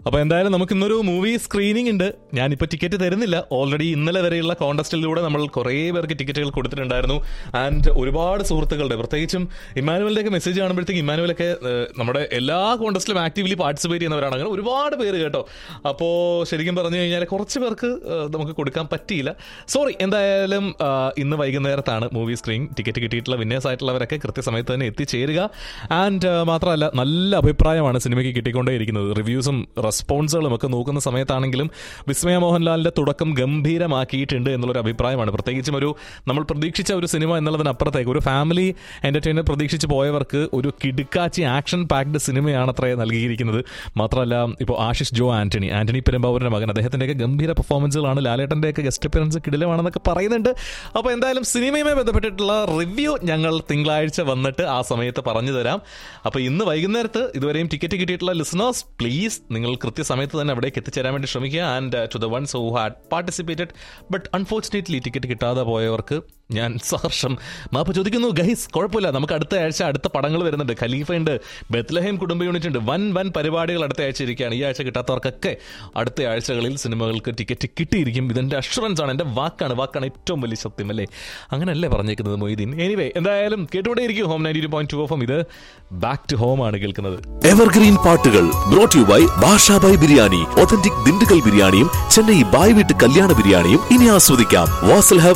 അപ്പൊ എന്തായാലും നമുക്ക് ഇന്നൊരു മൂവി സ്ക്രീനിങ് ഉണ്ട് ഞാനിപ്പോ ടിക്കറ്റ് തരുന്നില്ല ഓൾറെഡി ഇന്നലെ വരെയുള്ള കോണ്ടസ്റ്റിലൂടെ നമ്മൾ കുറേ പേർക്ക് ടിക്കറ്റുകൾ കൊടുത്തിട്ടുണ്ടായിരുന്നു ആൻഡ് ഒരുപാട് സുഹൃത്തുക്കളുടെ പ്രത്യേകിച്ചും ഇമ്മാനുവലിന്റെ ഒക്കെ മെസ്സേജ് കാണുമ്പോഴത്തേക്ക് ഇമ്മാനുവലൊക്കെ ഏഹ്, നമ്മുടെ എല്ലാ കോണ്ടസ്റ്റിലും ആക്റ്റീവ്ലി പാർട്ടിസിപ്പേറ്റ് ചെയ്യുന്നവരാണ് അങ്ങനെ ഒരുപാട് പേര് കേട്ടോ അപ്പോൾ ശരിക്കും പറഞ്ഞു കഴിഞ്ഞാൽ കുറച്ച് പേർക്ക് ഏഹ്, നമുക്ക് കൊടുക്കാൻ പറ്റിയില്ല സോറി എന്തായാലും ആഹ്, ഇന്ന് വൈകുന്നേരത്താണ് മൂവി സ്ക്രീൻ ടിക്കറ്റ് കിട്ടിയിട്ടുള്ള വിന്നേഴ്സ് ആയിട്ടുള്ളവരൊക്കെ കൃത്യസമയത്ത് തന്നെ എത്തിച്ചേരുക ആൻഡ് മാത്രമല്ല നല്ല അഭിപ്രായമാണ് സിനിമയ്ക്ക് കിട്ടിക്കൊണ്ടേയിരിക്കുന്നത് റിവ്യൂസും റെസ്പോൺസുകളും ഒക്കെ നോക്കുന്ന സമയത്താണെങ്കിലും വിസ്മയ മോഹൻലാലിന്റെ തുടക്കം ഗംഭീരമാക്കിയിട്ടുണ്ട് എന്നുള്ളൊരു അഭിപ്രായമാണ് പ്രത്യേകിച്ചും ഒരു നമ്മൾ പ്രതീക്ഷിച്ച ഒരു സിനിമ എന്നുള്ളതിനപ്പുറത്തേക്ക് ഒരു ഫാമിലി എന്റർടൈനർ പ്രതീക്ഷിച്ച് പോയവർക്ക് ഒരു കിടുക്കാച്ചി ആക്ഷൻ പാക്ഡ് സിനിമയാണ് അത്രേ നൽകിയിരിക്കുന്നത് മാത്രമല്ല ഇപ്പോൾ ആശിഷ് ജോ ആന്റണി ആന്റണി പെരുമ്പാവൂരിന്റെ മകൻ അദ്ദേഹത്തിന്റെയൊക്കെ ഗംഭീര പെർഫോമൻസുകളാണ് ലാലേട്ടന്റെയൊക്കെ ഗസ്റ്റ് അപ്പിയറൻസ് കിടിലമാണെന്നൊക്കെ പറയുന്നുണ്ട് അപ്പോൾ എന്തായാലും സിനിമയുമായി ബന്ധപ്പെട്ടിട്ടുള്ള റിവ്യൂ ഞങ്ങൾ തിങ്കളാഴ്ച വന്നിട്ട് ആ സമയത്ത് പറഞ്ഞു തരാം അപ്പോൾ ഇന്ന് വൈകുന്നേരത്ത് ഇതുവരെയും ടിക്കറ്റ് കിട്ടിയിട്ടുള്ള ലിസണേഴ്സ് പ്ലീസ് നിങ്ങൾ കൃത്യസമയത്ത് തന്നെ അവിടേക്ക് എത്തിച്ചേരാൻ വേണ്ടി ശ്രമിക്കുക and to the ones who had participated but unfortunately ticket കിട്ടാതെ പോയവർക്ക് ഞാൻ സഹർഷം മാപ്പ് ചോദിക്കുന്നു ഗൈസ് കുഴപ്പമില്ല നമുക്ക് അടുത്ത ആഴ്ച അടുത്ത പടങ്ങൾ വരുന്നുണ്ട് ഖലീഫ ഉണ്ട് ബെത്ലഹേം കുടുംബ യൂണിറ്റ് ഉണ്ട് വൻ വൻ പരിപാടികൾ അടുത്ത ആഴ്ച ഇരിക്കുകയാണ് ഈ ആഴ്ച കിട്ടാത്തവർക്കൊക്കെ അടുത്ത ആഴ്ചകളിൽ സിനിമകൾക്ക് ടിക്കറ്റ് കിട്ടിയിരിക്കും ഇതെന്റെ അഷുറൻസ് ആണ് എന്റെ വാക്കാണ് വാക്കാണ് ഏറ്റവും വലിയ സത്യം അല്ലേ അങ്ങനെയല്ലേ പറഞ്ഞേക്കുന്നത് മൊയ്തീൻ എനിവേ എന്തായാലും കേട്ടുകൊണ്ടേ ഇരിക്കും home ninety point two of ഇത് ബാക്ക് ടു ഹോം ആണ് കേൾക്കുന്നത് എവർഗ്രീൻ പാട്ടുകൾ brought you by Basha Bhai biryani authentic Dindigul ബിരിയാണിയും ചെന്നൈ ബായ് വീട്ട് കല്യാണ ബിരിയാണിയും ഇനി ആസ്വദിക്കാം വാസൽ ഹബ്